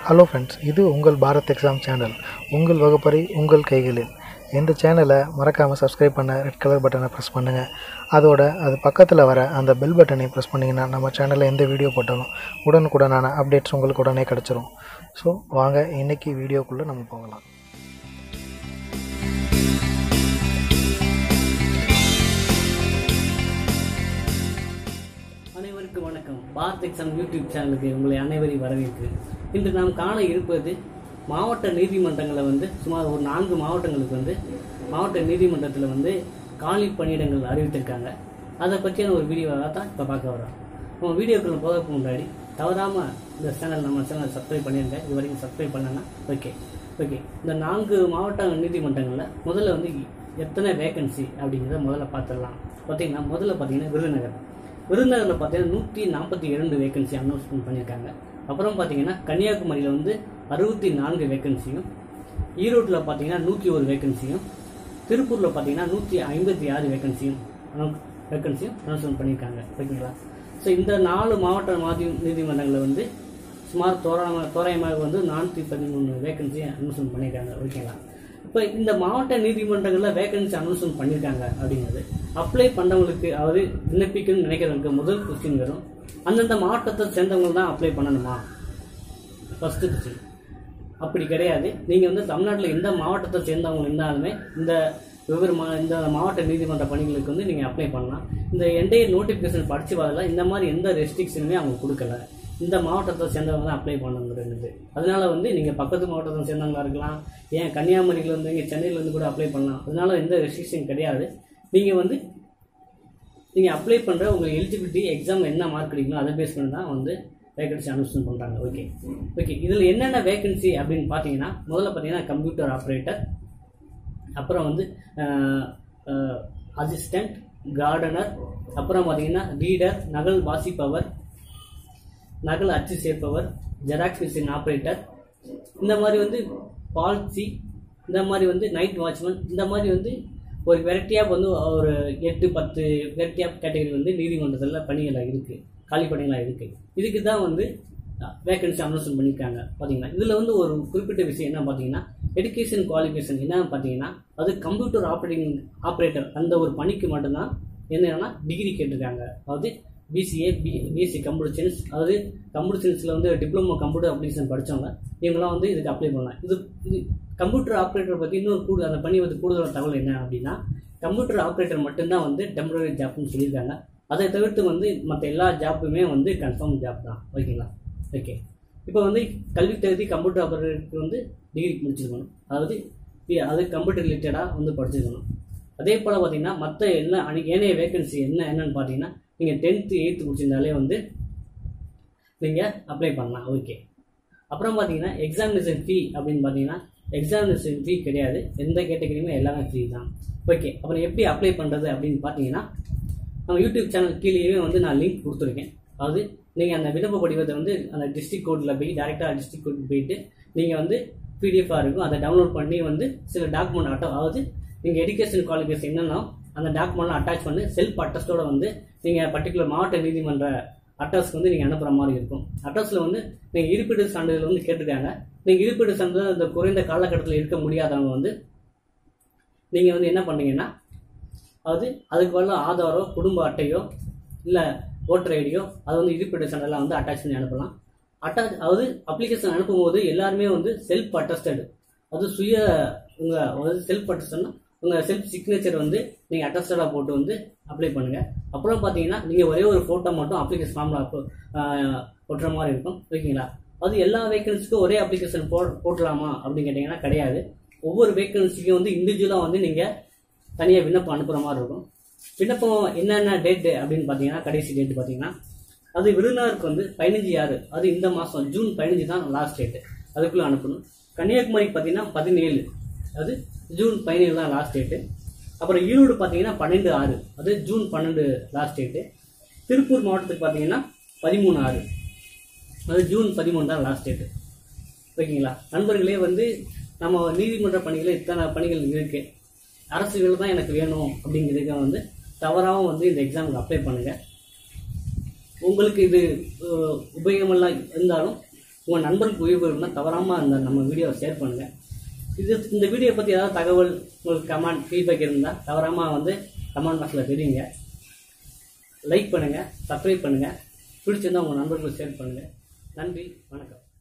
hello friends இது உங்கள் Bharat exam channel உங்கள் வகுப்பறை உங்கள் கைகளில் இந்த சேனலை மறக்காமல் சப்ஸ்கிரைப் பண்ண ரெட் கலர் பட்டனை ப்ரெஸ் பண்ணுங்கள் அதோட அது பக்கத்தில் வர அந்த பெல் பட்டனை ப்ரெஸ் பண்ணிங்கன்னா நம்ம சேனலில் எந்த வீடியோ போட்டாலும் உடனுக்குடனான அப்டேட்ஸ் உங்களுக்கு உடனே கிடச்சிரும் ஸோ வாங்க இன்றைக்கி வீடியோக்குள்ளே நம்ம போகலாம் அனைவருக்கும் வணக்கம் பாரத் எக்ஸாம் யூடியூப் சேனலுக்கு உங்களை அனைவரையும் வரவேற்கிறேன் இன்று நாம் காண இருப்பது மாவட்ட நீதிமன்றங்களை வந்து சுமார் ஒரு நான்கு மாவட்டங்களுக்கு வந்து மாவட்ட நீதிமன்றத்தில் வந்து காலி பணியிடங்கள் அறிவித்திருக்காங்க அதை பற்றியான ஒரு வீடியோவாக தான் இப்போ பார்க்க வரோம் நம்ம வீடியோக்குள்ள போகிறதுக்கு முன்னாடி தவறாமல் இந்த சேனல் நம்ம சேனல் சப்ஸ்கிரைப் பண்ணிருங்க இது வரைக்கும் சப்ஸ்கிரைப் பண்ணனா ஓகே ஓகே இந்த நான்கு மாவட்ட நீதிமன்றங்களில் முதல்ல வந்து எத்தனை வேகன்சி அப்படிங்கிறத முதல்ல பார்த்துடலாம் பார்த்தீங்கன்னா முதல்ல பார்த்தீங்கன்னா விருதுநகர் விருதுநகரில் பார்த்தீங்கன்னா நூற்றி நாற்பத்தி இரண்டு வேகன்சி அனௌன்ஸ்மெண்ட் பண்ணியிருக்காங்க அப்புறம் பார்த்தீங்கன்னா கன்னியாகுமரியில் வந்து அறுபத்தி நான்கு வேகன்சியும் ஈரோட்டில் பார்த்தீங்கன்னா நூற்றி ஒரு வேகன்சியும் திருப்பூரில் பார்த்தீங்கன்னா நூற்றி ஐம்பத்தி ஆறு வேகன்சியும் வேகன்சியும் அனௌன்ஸ்மெண்ட் பண்ணியிருக்காங்க ஓகேங்களா ஸோ இந்த நாலு மாவட்ட மாதி நீதிமன்றங்களில் வந்து சுமார் தோராயமாக தோராயமாக வந்து நானூற்றி பதிமூணு வேகன்சி அனௌன்ஸ்மெண்ட் பண்ணியிருக்காங்க ஓகேங்களா இப்போ இந்த மாவட்ட நீதிமன்றங்களில் வேகன்சி அனௌன்ஸ்மெண்ட் பண்ணியிருக்காங்க அப்படிங்கிறது அப்ளை பண்ணவங்களுக்கு அதாவது விண்ணப்பிக்கணும்னு நினைக்கிறவங்களுக்கு முதல் கொஸ்டின் வரும் அந்தந்த மாவட்டத்தை சேர்ந்தவங்க தான் அப்ளை பண்ணணுமா ஃபர்ஸ்ட் கொஸ்டின் அப்படி கிடையாது நீங்கள் வந்து தமிழ்நாட்டில் எந்த மாவட்டத்தை சேர்ந்தவங்க இருந்தாலுமே இந்த வெவ்வேறு மா இந்த மாவட்ட நீதிமன்ற பணிகளுக்கு வந்து நீங்கள் அப்ளை பண்ணலாம் இந்த என்டையர் நோட்டிஃபிகேஷன் படித்து வரல இந்த மாதிரி எந்த ரெஸ்ட்ரிக்ஷனுமே அவங்க கொடுக்கல இந்த மாவட்டத்தை சேர்ந்தவங்க தான் அப்ளை பண்ணுங்கிறது அதனால வந்து நீங்கள் பக்கத்து மாவட்டத்தை சேர்ந்தவங்களா இருக்கலாம் ஏன் கன்னியாகுமரியில் இருந்து இங்கே சென்னையில இருந்து கூட அப்ளை பண்ணலாம் அதனால எந்த ரெஸ்ட்ரிக்ஷன் கிடையாது நீங்கள் வந்து நீங்கள் அப்ளை பண்ணுற உங்கள் எலிஜிபிலிட்டி எக்ஸாம் என்ன மார்க் கிடைக்கணும் அதை பேஸ் பண்ணி தான் வந்து வேகன்சி அனௌன்ஸ்மெண்ட் பண்ணுறாங்க ஓகே ஓகே இதில் என்னென்ன வேகன்சி அப்படின்னு பார்த்தீங்கன்னா முதல்ல பார்த்தீங்கன்னா கம்ப்யூட்டர் ஆப்ரேட்டர் அப்புறம் வந்து அசிஸ்டண்ட் கார்டனர் அப்புறம் பார்த்தீங்கன்னா ரீடர் நகல் வாசிப்பவர் நகல் அச்சு சேர்ப்பவர் ஜெராக்ஸ் மிஷின் ஆப்ரேட்டர் இந்த மாதிரி வந்து பால்சி இந்த மாதிரி வந்து நைட் வாட்ச்மேன் இந்த மாதிரி வந்து ஒரு வெரைட்டியாக வந்து ஒரு எட்டு பத்து வெரைட்டியாக கேட்டகரி வந்து நீதிமன்றத்தில் பணிகளாக இருக்குது காலி பணிகளாக இருக்குது இதுக்கு தான் வந்து வேகன்சி அனௌன்ஸ்மெண்ட் பண்ணியிருக்காங்க பார்த்தீங்கன்னா இதில் வந்து ஒரு குறிப்பிட்ட விஷயம் என்ன பார்த்தீங்கன்னா எடுகேஷன் குவாலிஃபிகேஷன் என்னன்னு பார்த்தீங்கன்னா அது கம்ப்யூட்டர் ஆப்ரேட்டிங் ஆப்ரேட்டர் அந்த ஒரு பணிக்கு மட்டும்தான் என்னன்னா டிகிரி கேட்டிருக்காங்க அதாவது BCA B BSc computer science அதாவது கம்ப்யூட்டர் சயின்ஸில் வந்து டிப்ளமோ கம்ப்யூட்டர் அப்ளிகேஷன் படித்தவங்க இவங்களாம் வந்து இதுக்கு அப்ளை பண்ணலாம் இது இது கம்ப்யூட்டர் ஆப்ரேட்டர் பற்றி இன்னொரு கூடுதல் அந்த பணி வந்து கூடுதல் தகவல் என்ன அப்படின்னா கம்ப்யூட்டர் ஆப்ரேட்டர் மட்டும்தான் வந்து டெம்பரரி ஜாப்னு சொல்லியிருக்காங்க அதை தவிர்த்து வந்து மற்ற எல்லா ஜாப்புமே வந்து கன்ஃபார்ம் ஜாப் தான் ஓகேங்களா ஓகே இப்போ வந்து கல்வி தகுதி கம்ப்யூட்டர் ஆப்ரேட்டருக்கு வந்து டிகிரி முடிச்சிருக்கணும் அதாவது அது கம்ப்யூட்டர் ரிலேட்டடாக வந்து படிச்சிருக்கணும் அதே போல் பார்த்தீங்கன்னா மற்ற எல்லா அணி ஏனைய வேகன்சி என்ன என்னன்னு பார்த்தீங்கன்னா நீங்கள் டென்த்து எயித்து முடிச்சிருந்தாலே வந்து நீங்கள் அப்ளை பண்ணலாம் ஓகே அப்புறம் பார்த்தீங்கன்னா எக்ஸாமினேஷன் ஃபீ அப்படின்னு பார்த்தீங்கன்னா எக்ஸாமினேஷன் ஃபீ கிடையாது எந்த கேட்டகரியுமே எல்லாமே ஃப்ரீ தான் ஓகே அப்புறம் எப்படி அப்ளை பண்ணுறது அப்படின்னு பார்த்தீங்கன்னா நம்ம யூடியூப் சேனல் கீழேயே வந்து நான் லிங்க் கொடுத்துருக்கேன் அதாவது நீங்கள் அந்த விண்ணப்ப படிவத்தை வந்து அந்த டிஸ்ட்ரிக் கோடில் போய் டேரெக்டாக டிஸ்ட்ரிக் கோட் போயிட்டு நீங்கள் வந்து பிடிஎஃபாக இருக்கும் அதை டவுன்லோட் பண்ணி வந்து சில டாக்குமெண்ட் அட்டோ அதாவது நீங்கள் எஜுகேஷன் குவாலிஃபிகேஷன் என்னென்னா அந்த டாக்குமெண்ட்லாம் அட்டாச் பண்ணி செல்ஃப் அட்டஸ்டோட வந்து நீங்கள் பர்டிகுலர் மாவட்ட நீதிமன்ற அட்ரஸ்க்கு வந்து நீங்கள் அனுப்புகிற மாதிரி இருக்கும் அட்ரஸில் வந்து நீங்கள் இருப்பிட சான்றிதழ் வந்து கேட்டிருக்காங்க நீங்கள் இருப்பிட சான்றிதழ் இந்த குறைந்த காலகட்டத்தில் இருக்க முடியாதவங்க வந்து நீங்கள் வந்து என்ன பண்ணீங்கன்னா அதாவது அதுக்கு பதிலாக ஆதாரோ குடும்ப அட்டையோ இல்லை ஓட்டர் ஐடியோ அது வந்து இருப்பிட சான்றிதழ் வந்து அட்டாச் பண்ணி அனுப்பலாம் அட்டாச் அதாவது அப்ளிகேஷன் அனுப்பும்போது எல்லாருமே வந்து செல்ஃப் அட்டஸ்டட் அது சுய உங்கள் அதாவது செல்ஃப் அட்டஸ்டட்னா உங்கள் செல்ஃப் சிக்னேச்சர் வந்து நீங்கள் அட்டஸ்டடாக போட்டு வந்து அப்ளை பண்ணுங்கள் அப்புறம் பார்த்தீங்கன்னா நீங்கள் ஒரே ஒரு ஃபோட்டோ மட்டும் அப்ளிகேஷன் ஃபார்மில் ஒட்டுற மாதிரி இருக்கும் ஓகேங்களா அது எல்லா வேகன்சிக்கும் ஒரே அப்ளிகேஷன் போ போட்டலாமா அப்படின்னு கேட்டிங்கன்னா கிடையாது ஒவ்வொரு வேகன்சிக்கும் வந்து இண்டிவிஜுவலாக வந்து நீங்கள் தனியாக விண்ணப்பம் அனுப்புகிற மாதிரி இருக்கும் விண்ணப்பம் என்னென்ன டேட்டு அப்படின்னு பார்த்தீங்கன்னா கடைசி டேட்டு பார்த்தீங்கன்னா அது விருதுநகருக்கு வந்து பதினஞ்சு ஆறு அது இந்த மாதம் ஜூன் பதினஞ்சு தான் லாஸ்ட் டேட்டு அதுக்குள்ளே அனுப்பணும் கன்னியாகுமரிக்கு பார்த்தீங்கன்னா பதினேழு அது ஜூன் பதினேழு தான் லாஸ்ட் டேட்டு அப்புறம் ஈரோடு பார்த்தீங்கன்னா பன்னெண்டு ஆறு அது ஜூன் பன்னெண்டு லாஸ்ட் டேட்டு திருப்பூர் மாவட்டத்துக்கு பார்த்தீங்கன்னா பதிமூணு ஆறு அது ஜூன் பதிமூணு தான் லாஸ்ட் டேட்டு ஓகேங்களா நண்பர்களே வந்து நம்ம நீதிமன்ற பணிகளில் இத்தனை பணிகள் இருக்கு அரசுகள் தான் எனக்கு வேணும் அப்படிங்கிறதுக்கு வந்து தவறாகவும் வந்து இந்த எக்ஸாமுக்கு அப்ளை பண்ணுங்கள் உங்களுக்கு இது உபயோகமெல்லாம் இருந்தாலும் உங்கள் நண்பர்களுக்கு உபயோகப்படும்னா தவறாமல் அந்த நம்ம வீடியோவை ஷேர் பண்ணுங்கள் இது இந்த வீடியோ பற்றி ஏதாவது தகவல் உங்களுக்கு கமெண்ட் ஃபீட்பேக் இருந்தால் தவறாமல் வந்து கமெண்ட் பாக்ஸில் தெரியுங்க லைக் பண்ணுங்கள் சப்ஸ்கிரைப் பண்ணுங்கள் பிடிச்சிருந்தா உங்கள் நண்பர்களுக்கு ஷேர் பண்ணுங்கள் நன்றி வணக்கம்